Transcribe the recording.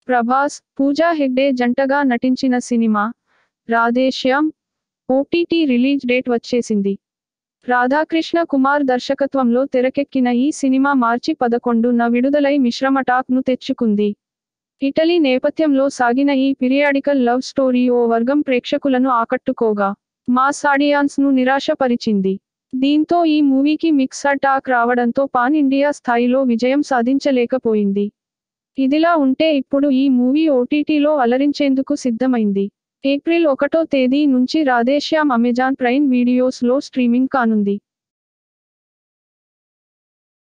ప్రభాస్ పూజా హెగ్డే జంటగా నటించిన cinema Radhe Shyam OTT release date వచ్చేసింది రాధాకృష్ణ కుమార్ దర్శకత్వంలో తెరకెక్కిన ఈ సినిమా మార్చి పదకొండున విడుదలై మిశ్రమ టాక్ ను తెచ్చుకుంది ఇటలీ నేపథ్యంలో సాగిన ఈ పిరియాడికల్ లవ్ స్టోరీ ఓ వర్గం ప్రేక్షకులను ఆకట్టుకోగా మాస్ ఆడియన్స్ ను నిరాశపరిచింది దీంతో ఈ మూవీకి మిక్సర్ టాక్ రావడంతో పాన్ ఇండియా స్థాయిలో విజయం సాధించలేకపోయింది ఇదిలా ఉంటే ఇప్పుడు ఈ మూవీ ఓటీటీలో అలరించేందుకు సిద్ధమైంది ఏప్రిల్ ఒకటో తేదీ నుంచి రాధేశ్యామ్ అమెజాన్ ప్రైమ్ వీడియోస్ లో స్ట్రీమింగ్ కానుంది